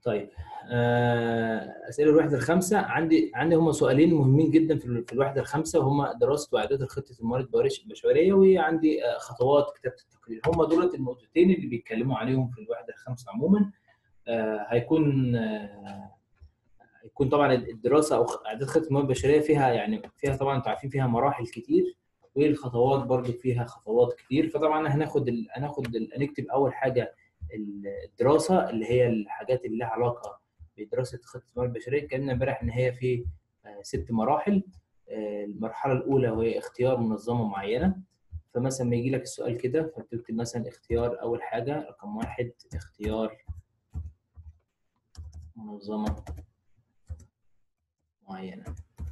طيب آه، اسئله الوحده الخامسه عندي عندي هم سؤالين مهمين جدا في ال- في الوحده الخامسه وهم دراسه واعداد خطه الموارد البشرية- البشريه وعندي آه، خطوات كتابه التقرير هم دولت النقطتين اللي بيتكلموا عليهم في الوحده الخامسه عموما آه، هيكون آه، هيكون طبعا الدراسه او اعداد خطه الموارد البشريه فيها يعني فيها طبعا انتوا عارفين فيها مراحل كتير والخطوات برضو فيها خطوات كتير فطبعا هناخد ال... هناخد ال... هنكتب اول حاجه الدراسه اللي هي الحاجات اللي لها علاقه بدراسه خطه الموارد البشريه اتكلمنا امبارح ان هي في آه، ست مراحل آه، المرحله الاولى وهي اختيار منظمه معينه فمثلا ما يجي لك السؤال كده فتكتب مثلا اختيار اول حاجه رقم واحد اختيار منظمه معينه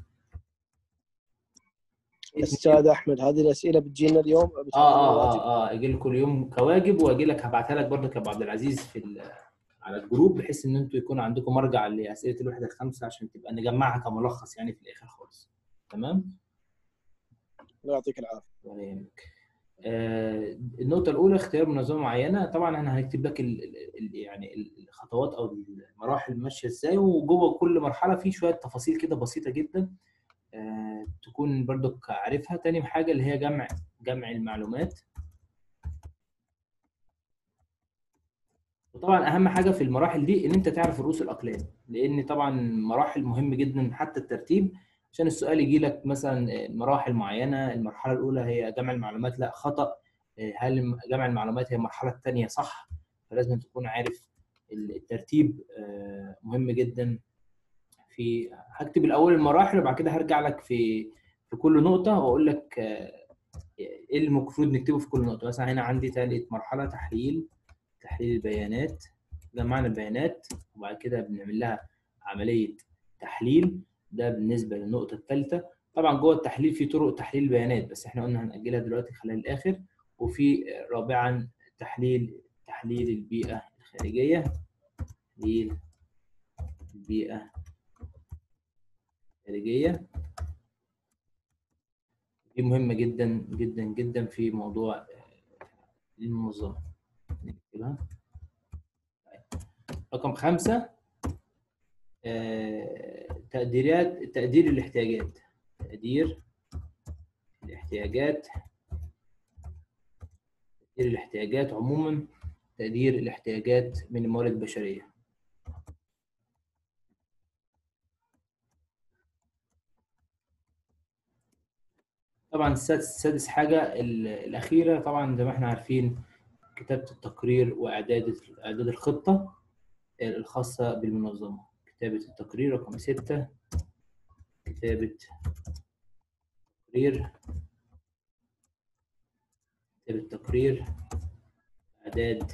استاذ احمد هذه الاسئله بتجينا اليوم اه اه اه اه اجي لك كل يوم كواجب واجي لك هبعتها لك برضه كابو عبد العزيز في ال- على الجروب بحيث ان انتوا يكون عندكم مرجع لاسئله الوحده الخامسه عشان تبقى نجمعها كملخص يعني في الاخر خالص تمام الله يعطيك العافيه ولا يهمك آه النقطه الاولى اختيار منظمه معينه طبعا انا هكتب لك ال ال ال- يعني الخطوات او المراحل ماشيه ازاي وجوه كل مرحله في شويه تفاصيل كده بسيطه جدا آه تكون برضك عارفها تاني حاجه اللي هي جمع جمع المعلومات وطبعا اهم حاجه في المراحل دي ان انت تعرف رؤوس الاقلام لان طبعا مراحل مهم جدا حتى الترتيب عشان السؤال يجي لك مثلا مراحل معينه المرحله الاولى هي جمع المعلومات لا خطا هل جمع المعلومات هي المرحله الثانيه صح فلازم تكون عارف الترتيب آه، مهم جدا في هكتب الاول المراحل وبعد كده هرجع لك في في كل نقطه واقول لك آه، ايه اللي المفروض نكتبه في كل نقطه مثلا هنا عندي ثالث مرحله تحليل تحليل البيانات جمعنا البيانات وبعد كده بنعمل لها عمليه تحليل ده بالنسبه للنقطه الثالثه طبعا جوه التحليل في طرق تحليل البيانات بس احنا قلنا هنأجلها دلوقتي خلال الاخر وفي رابعا تحليل تحليل البيئه الخارجيه تحليل البيئه الخارجيه دي مهمه جدا جدا جدا في موضوع آه، المنظمه نكتبها طيب. رقم خمسة آه، تقديرات تقدير الاحتياجات تقدير الاحتياجات تقدير الاحتياجات عموما تقدير الاحتياجات من الموارد البشرية طبعا السادس سادس حاجة ال- الأخيرة طبعا زي ما احنا عارفين كتابة التقرير وإعداد إعداد الخطة الخاصة بالمنظمة كتابة التقرير رقم ستة كتابة تقرير كتابة تقرير إعداد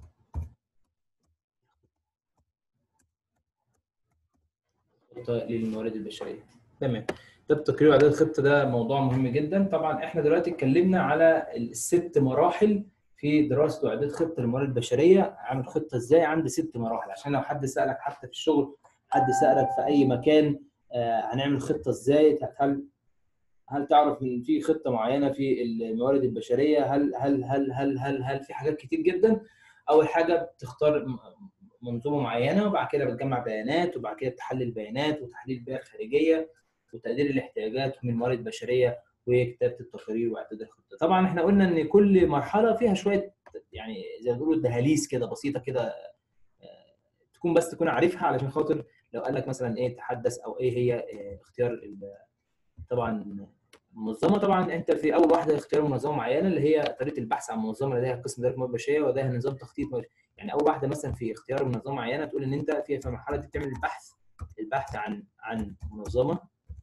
خطة للموارد البشرية تمام ده التقرير وإعداد الخطة ده موضوع مهم جدا طبعا احنا دلوقتي اتكلمنا على الست مراحل في دراسه واعداد خطه للموارد البشريه اعمل خطه ازاي عندي ست مراحل عشان لو حد سالك حتى في الشغل حد سالك في اي مكان آه، هنعمل خطه ازاي هل هل تعرف ان في خطه معينه في الموارد البشريه هل هل هل هل هل هل في حاجات كتير جدا اول حاجه بتختار م- منظومه معينه وبعد كده بتجمع بيانات وبعد كده بتحلل بيانات وتحليل البيئه الخارجيه وتقدير الاحتياجات من الموارد البشريه وكتابه التقارير واعداد الخطه طبعا احنا قلنا ان كل مرحله فيها شويه يعني زي ما بيقولوا دهاليز كده بسيطه كده آه، تكون بس تكون عارفها علشان خاطر لو قال لك مثلا ايه تحدث او ايه هي آه، اختيار ال- طبعا المنظمه طبعا انت في اول واحده اختيار منظمه معينه اللي هي طريقه البحث عن منظمه لديها قسم اداره موارد بشريه ولديها نظام تخطيط موارد يعني اول واحده مثلا في اختيار منظمه معينه تقول ان انت في في المرحله دي بتعمل البحث البحث عن عن منظمه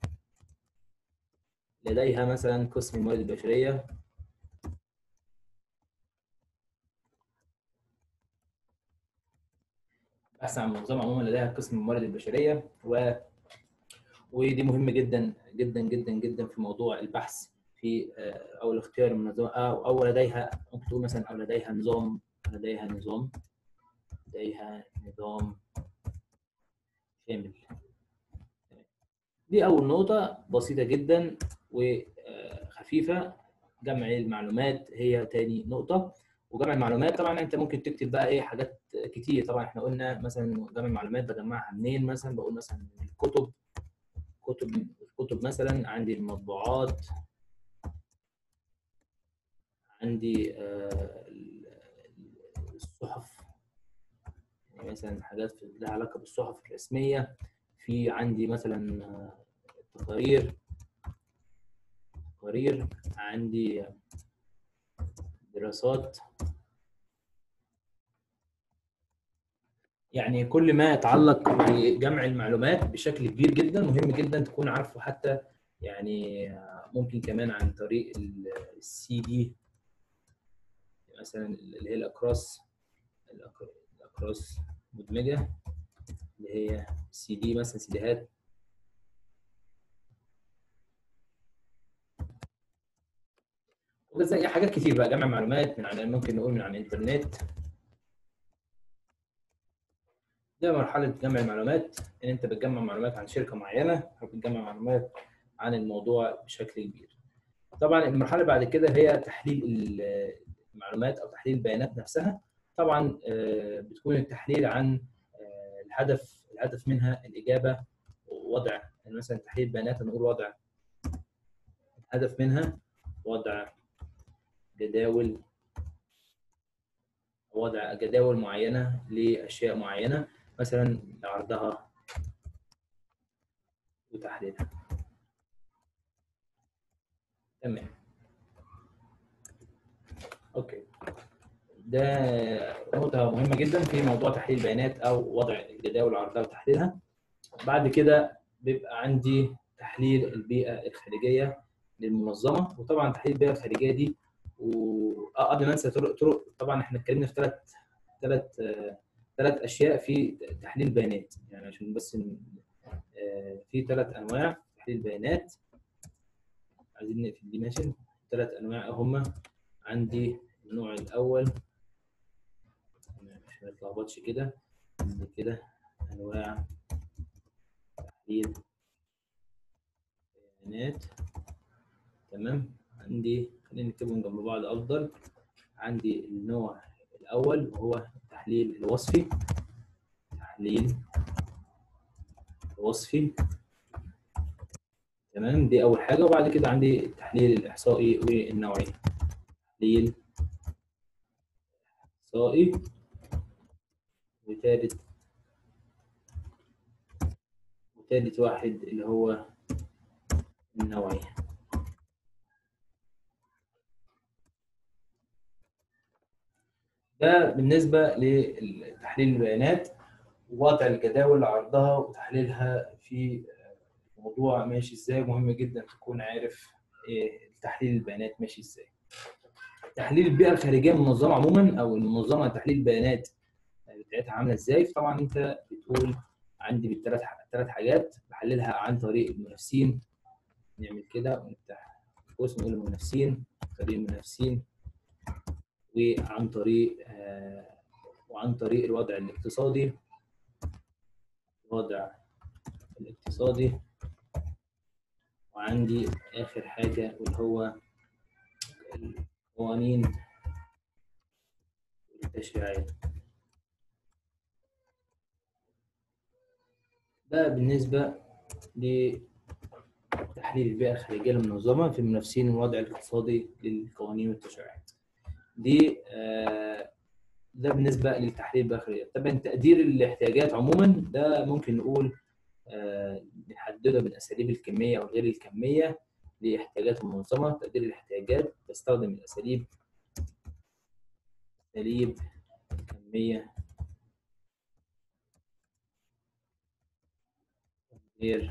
لديها مثلا قسم الموارد البشريه بحث عن منظمه عموما لديها قسم الموارد البشريه و ودي مهمه جدا جدا جدا جدا في موضوع البحث في آه، او الاختيار المنظمه او او لديها ممكن تقول مثلا او لديها نظام لديها نظام لديها نظام شامل دي اول نقطه بسيطه جدا وخفيفه جمع المعلومات هي تاني نقطه وجمع المعلومات طبعا انت ممكن تكتب بقى ايه حاجات كتير طبعا احنا قلنا مثلا جمع المعلومات بجمعها منين مثلا بقول مثلا من الكتب كتب الكتب مثلا عندي المطبوعات عندي آه، الصحف يعني مثلا حاجات في- لها علاقه بالصحف الرسميه في عندي مثلا آه، تقارير تقارير عندي دراسات يعني كل ما يتعلق بجمع المعلومات بشكل كبير جدا مهم جدا تكون عارفه حتى يعني ممكن كمان عن طريق السي دي مثلا اللي هي الاقراص الأق- الاقراص مدمجه اللي هي سي دي مثلا سيديهات وزي حاجات كتير بقى جمع معلومات من على ممكن نقول من على الانترنت ده مرحلة جمع المعلومات إن أنت بتجمع معلومات عن شركة معينة أو بتجمع معلومات عن الموضوع بشكل كبير. طبعا المرحلة بعد كده هي تحليل ال- المعلومات أو تحليل البيانات نفسها. طبعا آه، بتكون التحليل عن آه، الهدف الهدف منها الإجابة ووضع يعني مثلا تحليل البيانات نقول وضع الهدف منها وضع جداول وضع جداول معينة لأشياء معينة مثلا عرضها وتحليلها تمام اوكي ده نقطة مهمة جدا في موضوع تحليل البيانات أو وضع الجداول وعرضها وتحليلها. بعد كده بيبقى عندي تحليل البيئة الخارجية للمنظمة وطبعا تحليل البيئة الخارجية دي وقبل ما انسى طرق طرق طبعا احنا اتكلمنا في ثلاث ثلاث ثلاث اشياء في تحليل البيانات يعني عشان بس ن- آه، في ثلاث انواع تحليل البيانات عايزين نقفل دي ماشي ثلاث انواع هم عندي النوع الاول عشان ما يتلخبطش كده عندي كده انواع تحليل بيانات تمام عندي خلينا نكتبهم جنب بعض افضل عندي النوع الاول وهو التحليل الوصفي تحليل وصفي تمام دي اول حاجه وبعد كده عندي التحليل الاحصائي والنوعي تحليل احصائي وثالث وثالث واحد اللي هو النوعي ده بالنسبه لتحليل البيانات ووضع الجداول عرضها وتحليلها في موضوع ماشي ازاي مهم جدا تكون عارف إيه تحليل البيانات ماشي ازاي تحليل البيئه الخارجيه للمنظمه عموما او المنظمه تحليل البيانات بتاعتها عامله ازاي فطبعا انت بتقول عندي بالثلاث ثلاث حاجات بحللها عن طريق المنافسين نعمل كده ونفتح قوس نقول المنافسين طريق المنافسين وعن طريق آه وعن طريق الوضع الاقتصادي الوضع الاقتصادي وعندي آخر حاجة واللي هو القوانين والتشريعات ده بالنسبة لتحليل البيئة الخارجية للمنظمة في المنافسين والوضع الاقتصادي للقوانين والتشريعات دي آه ده بالنسبة للتحليل البيئة الخارجية طبعا تقدير الاحتياجات عموما ده ممكن نقول آه نحدده من أساليب الكمية وغير الكمية لاحتياجات المنظمة تقدير الاحتياجات بستخدم الأساليب أساليب الكمية غير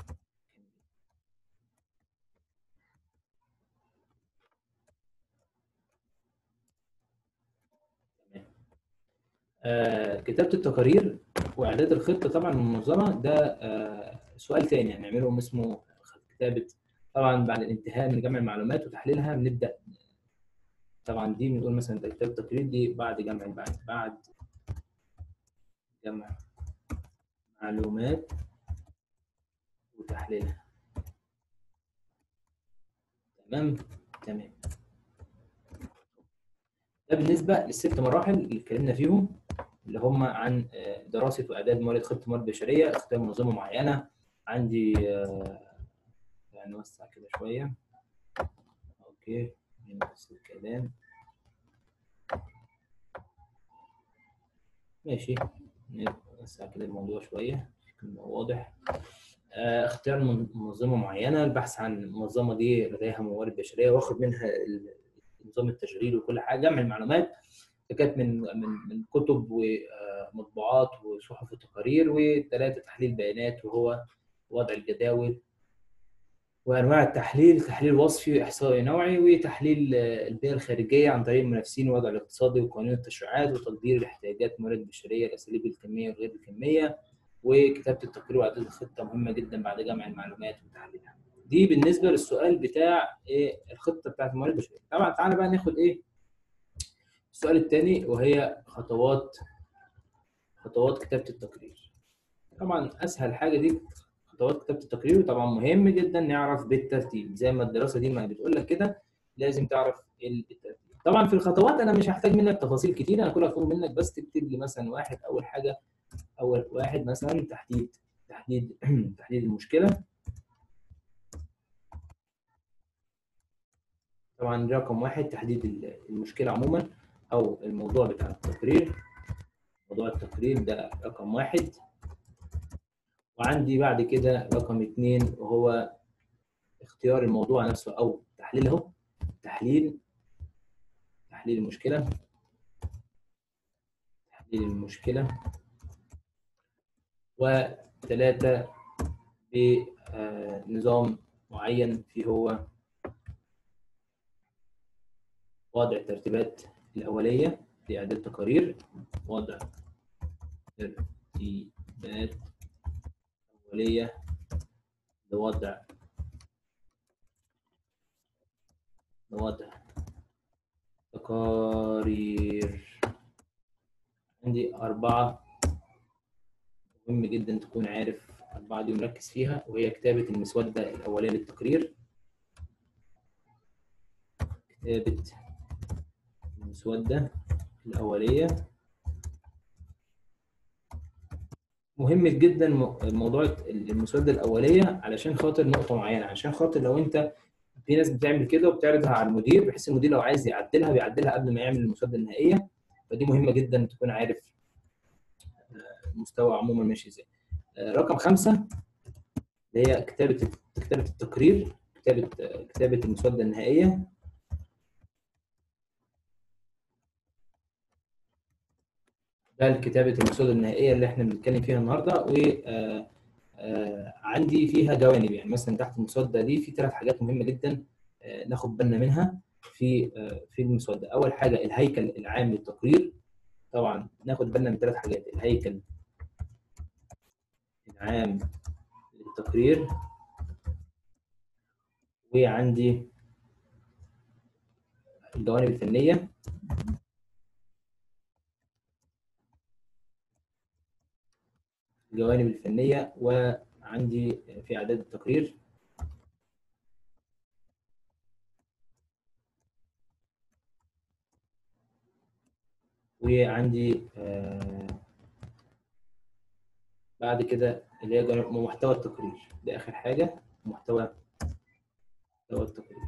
آه كتابة التقارير وإعداد الخطة طبعا المنظمة ده آه سؤال تاني يعني نعمله اسمه كتابة طبعا بعد الانتهاء من جمع المعلومات وتحليلها بنبدأ طبعا دي بنقول مثلا كتابة التقرير دي بعد جمع بعد بعد جمع معلومات وتحليلها تمام تمام ده بالنسبه للست مراحل اللي اتكلمنا فيهم اللي هم عن آه، دراسه واعداد موارد خطه موارد بشريه اختيار منظومه معينه عندي آه، يعني نوسع كده شويه اوكي نفس الكلام ماشي نوسع كده الموضوع شويه يكون واضح آه، اختيار من- منظمه معينه البحث عن المنظمه دي لديها موارد بشريه واخد منها ال- نظام التشغيل وكل حاجه جمع المعلومات كانت من من من كتب ومطبوعات وصحف وتقارير وثلاثه تحليل بيانات وهو وضع الجداول وانواع التحليل تحليل وصفي واحصائي نوعي وتحليل آه، البيئه الخارجيه عن طريق المنافسين والوضع الاقتصادي وقوانين التشريعات وتقدير الاحتياجات الموارد البشريه الاساليب الكميه وغير الكميه وكتابه التقرير واعداد الخطه مهمه جدا بعد جمع المعلومات وتحليلها. دي بالنسبه للسؤال بتاع ايه الخطه بتاعت الموارد البشريه. طبعا تعالى بقى ناخد ايه السؤال الثاني وهي خطوات خطوات كتابه التقرير. طبعا اسهل حاجه دي خطوات كتابه التقرير وطبعا مهم جدا نعرف بالترتيب زي ما الدراسه دي ما بتقول لك كده لازم تعرف ال- الترتيب. طبعا في الخطوات انا مش هحتاج منك تفاصيل كتير انا كل هطلب منك بس تكتب لي مثلا واحد اول حاجه اول واحد مثلا تحديد تحديد تحديد المشكله طبعا رقم واحد تحديد ال- المشكله عموما او الموضوع بتاع التقرير موضوع التقرير ده رقم واحد وعندي بعد كده رقم اثنين وهو اختيار الموضوع نفسه او تحليله تحليل تحليل المشكله تحليل المشكله وثلاثة بنظام معين فيه هو وضع الترتيبات الأولية لإعداد تقارير وضع ترتيبات أولية لوضع لوضع تقارير عندي أربعة مهم جدا تكون عارف الأربعة دي مركز فيها وهي كتابة المسودة الأولية للتقرير كتابة المسودة الأولية مهم جدا م- موضوع المسودة الأولية علشان خاطر نقطة معينة عشان خاطر لو أنت في ناس بتعمل كده وبتعرضها على المدير بحيث المدير لو عايز يعدلها بيعدلها قبل ما يعمل المسودة النهائية فدي مهمة جدا تكون عارف آه، المستوى عموما ماشي ازاي. آه، رقم خمسة اللي هي كتابة كتابة التقرير كتابة آه، كتابة المسودة النهائية ده كتابة المسودة النهائية اللي احنا بنتكلم فيها النهارده و آه، آه، عندي فيها جوانب يعني مثلا تحت المسودة دي في ثلاث حاجات مهمة جدا آه، ناخد بالنا منها في آه، في المسودة أول حاجة الهيكل العام للتقرير طبعا ناخد بالنا من ثلاث حاجات الهيكل العام للتقرير وعندي الجوانب الفنية الجوانب الفنية وعندي في إعداد التقرير وعندي آه، بعد كده اللي هي جوانب- محتوى التقرير ده آخر حاجة محتوى محتوى التقرير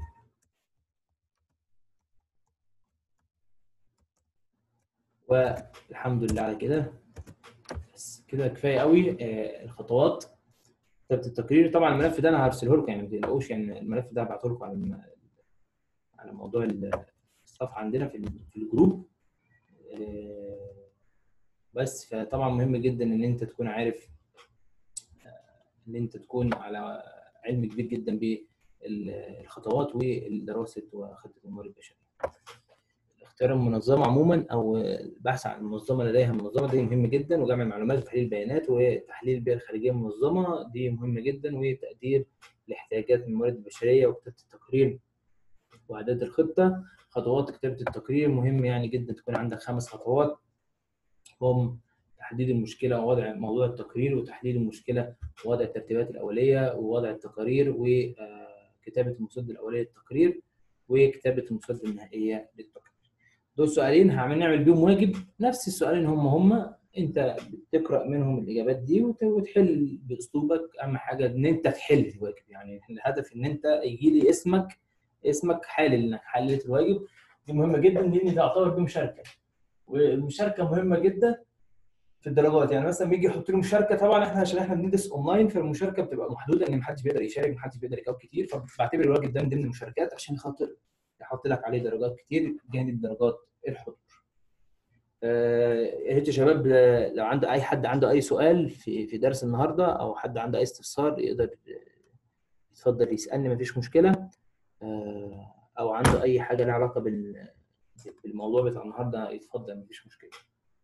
والحمد لله على كده بس كده كفايه قوي آه، الخطوات كتابه التقرير طبعا الملف ده انا هرسله لكم يعني ما تقلقوش يعني الملف ده هبعته لكم على الم- على موضوع ال- الصفحه عندنا في ال- في الجروب آه، بس فطبعا مهم جدا ان انت تكون عارف آه، ان انت تكون على علم كبير جدا بالخطوات والدراسه وخطه الموارد البشريه اختيار المنظمه عموما او البحث عن المنظمه لديها منظمه دي مهم جدا وجمع المعلومات وتحليل البيانات وتحليل البيئه الخارجيه المنظمه دي مهمه جدا وتقدير الاحتياجات من الموارد البشريه وكتابه التقرير واعداد الخطه خطوات كتابه التقرير مهم يعني جدا تكون عندك خمس خطوات هم تحديد المشكله ووضع موضوع التقرير وتحليل المشكله ووضع الترتيبات الاوليه ووضع التقارير وكتابه المسودة الاوليه للتقرير وكتابه المسودة النهائيه للتقرير دول سؤالين هعمل نعمل بيهم واجب نفس السؤالين هم هم انت بتقرا منهم الاجابات دي وت- وتحل باسلوبك اهم حاجه ان انت تحل الواجب يعني الهدف ان انت يجي لي اسمك اسمك حالل انك حللت الواجب دي مهمه جدا لان تعتبر دي مشاركه والمشاركه مهمه جدا في الدرجات يعني مثلا بيجي يحط لي مشاركه طبعا احنا عشان احنا بندرس اونلاين فالمشاركه بتبقى محدوده ان محدش بيقدر يشارك محدش بيقدر يجاوب كتير فبعتبر الواجب ده من ضمن المشاركات عشان خاطر يحط لك عليه درجات كتير جانب درجات الحضور. آه، يا ريت يا شباب آه، لو عنده اي حد عنده اي سؤال في في درس النهارده او حد عنده اي استفسار يقدر آه، يتفضل يسالني مفيش مشكله آه، او عنده اي حاجه لها علاقه بال بالموضوع بتاع النهارده يتفضل مفيش مشكله.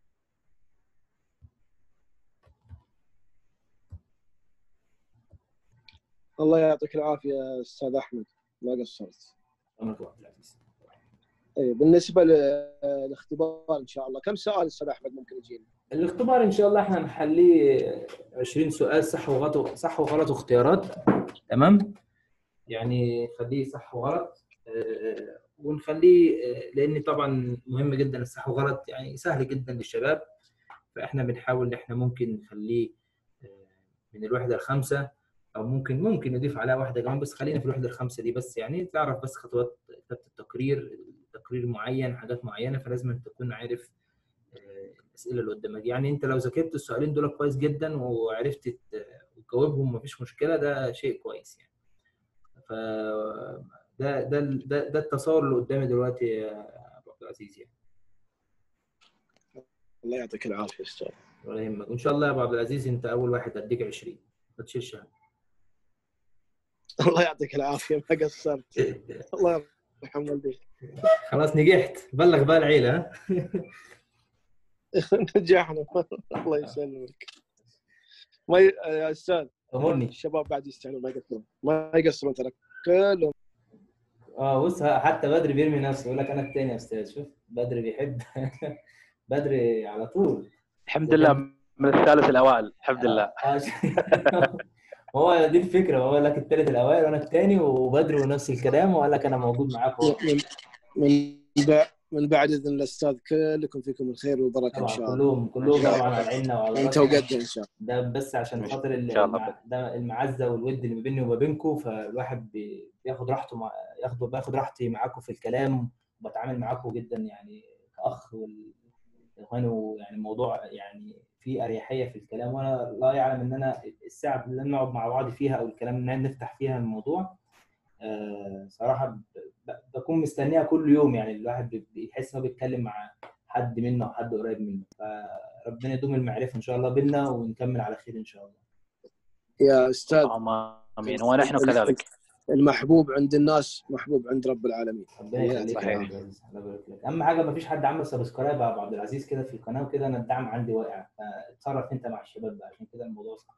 الله يعطيك العافيه يا استاذ احمد ما قصرت أمرك يا عبد العزيز. اي بالنسبه للاختبار ان شاء الله كم سؤال استاذ احمد ممكن يجينا؟ الاختبار ان شاء الله احنا هنحليه 20 سؤال صح وغلط صح وغلط واختيارات تمام يعني خليه صح وغلط آه، ونخليه آه، لان طبعا مهم جدا الصح وغلط يعني سهل جدا للشباب فاحنا بنحاول ان احنا ممكن نخليه آه، من الوحده الخامسه او ممكن ممكن نضيف عليها واحده كمان بس خلينا في الوحده الخامسه دي بس يعني تعرف بس خطوات كتابه التقرير تقرير معين حاجات معينه فلازم تكون عارف آه، الاسئله اللي قدامك يعني انت لو ذاكرت السؤالين دول كويس جدا وعرفت ت- تجاوبهم مفيش مشكله ده شيء كويس يعني ف ده ده ده, ده التصور اللي قدامي دلوقتي يا ابو عبد العزيز يعني الله يعطيك العافيه استاذ ولا يهمك وان شاء الله يا ابو عبد العزيز انت اول واحد هديك 20 ما تشيلش هم الله يعطيك العافيه ما قصرت الله يرحم والديك خلاص نجحت بلغ بقى العيله ها نجحنا الله يسلمك ما ي... يا استاذ امرني الشباب بعد يستاهلون ما يقصرون ما يقصرون ترى كلهم اه بص حتى بدري بيرمي نفسه يقول لك انا التاني يا استاذ شوف بدري بيحب بدري على طول الحمد لله من الثالث الاوائل الحمد لله آه، هو دي الفكره هو قال لك الثالث الاوائل وانا الثاني وبدري ونفس الكلام وقال لك انا موجود معاكم من من بعد من بعد اذن الاستاذ كلكم فيكم الخير والبركه ان طبعا شاء الله كلهم كلهم إن شاء طبعا الله. على عيننا وعلى انت راسنا. وقدها ان شاء الله ده بس عشان خاطر ال- إن شاء الله. المع- ده المعزه والود اللي ما بيني وما بينكم فالواحد بي- بياخد راحته مع ياخد باخد راحتي معاكم في الكلام وبتعامل معاكم جدا يعني كاخ والاخوان يعني الموضوع يعني فيه اريحيه في الكلام وانا لا يعلم ان انا الساعه اللي نقعد مع بعض فيها او الكلام اللي نفتح فيها الموضوع آه، صراحه ب- ب- بكون مستنيها كل يوم يعني الواحد بي- بيحس انه بيتكلم مع حد منه او حد قريب منه فربنا يدوم المعرفه ان شاء الله بينا ونكمل على خير ان شاء الله يا استاذ اللهم امين ونحن كذلك المحبوب عند الناس محبوب عند رب العالمين ربنا الله يخليك صحيح. يا عبد العزيز الله يبارك لك اهم حاجه ما فيش حد عمل سبسكرايب يا ابو عبد العزيز كده في القناه وكده انا الدعم عندي واقع فاتصرف انت مع الشباب بقى عشان كده الموضوع صعب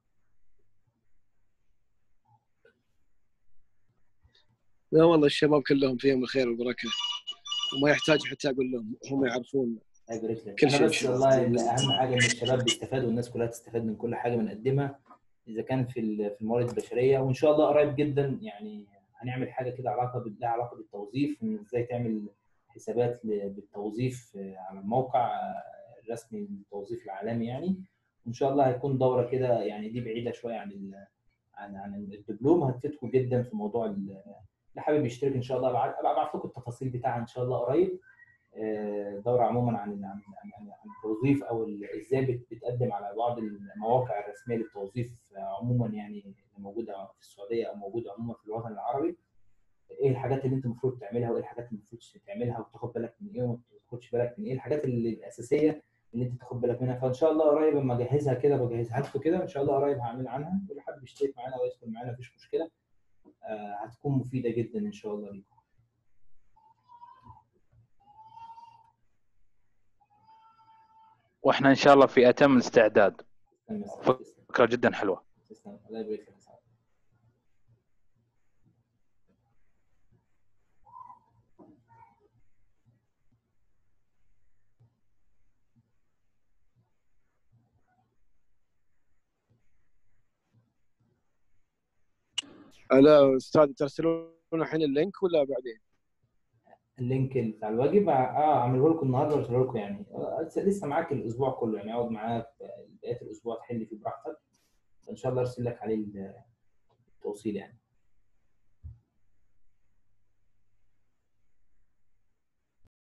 لا والله الشباب كلهم فيهم الخير والبركه وما يحتاج حتى اقول لهم هم يعرفون الله يبارك لك كل انا شيء بس إن شاء والله الله. اهم حاجه ان الشباب بيستفادوا والناس كلها تستفاد من كل حاجه بنقدمها اذا كان في ال- في الموارد البشريه وان شاء الله قريب جدا يعني هنعمل حاجه كده علاقه بال- لها علاقه بالتوظيف ان ازاي تعمل حسابات ل- بالتوظيف على الموقع الرسمي للتوظيف العالمي يعني وان شاء الله هيكون دوره كده يعني دي بعيده شويه عن ال- عن عن الدبلوم هتفيدكم جدا في موضوع ال- اللي حابب يشترك ان شاء الله ابعت ابعت لكم التفاصيل بتاعها ان شاء الله قريب آه، دوره عموما عن عن عن عن عن التوظيف او ال- ازاي بت- بتقدم على بعض المواقع الرسميه للتوظيف آه، عموما يعني اللي موجوده في السعوديه او موجوده عموما في الوطن العربي ايه الحاجات اللي انت المفروض تعملها وايه الحاجات اللي المفروض تعملها وتاخد بالك من ايه وما تاخدش بالك من ايه الحاجات اللي الاساسيه اللي انت تاخد بالك منها فان شاء الله قريب لما اجهزها كده بجهزها لكم كده ان شاء الله قريب هعمل عنها كل حد بيشترك معانا او يدخل معانا مفيش مشكله آه، هتكون مفيده جدا ان شاء الله ليكم واحنا ان شاء الله في اتم الاستعداد تسلم يا سعد، تسلم. فكره جدا حلوه تسلم الله يبارك لك يا سعد. لا استاذ ترسلون الحين اللينك ولا بعدين؟ اللينك بتاع الواجب اه اعمله لكم النهارده وارسله لكم يعني آه، لسه- لسه معاك الاسبوع كله يعني اقعد معاك بقيه الاسبوع تحل فيه براحتك ان شاء الله ارسل لك عليه التوصيل يعني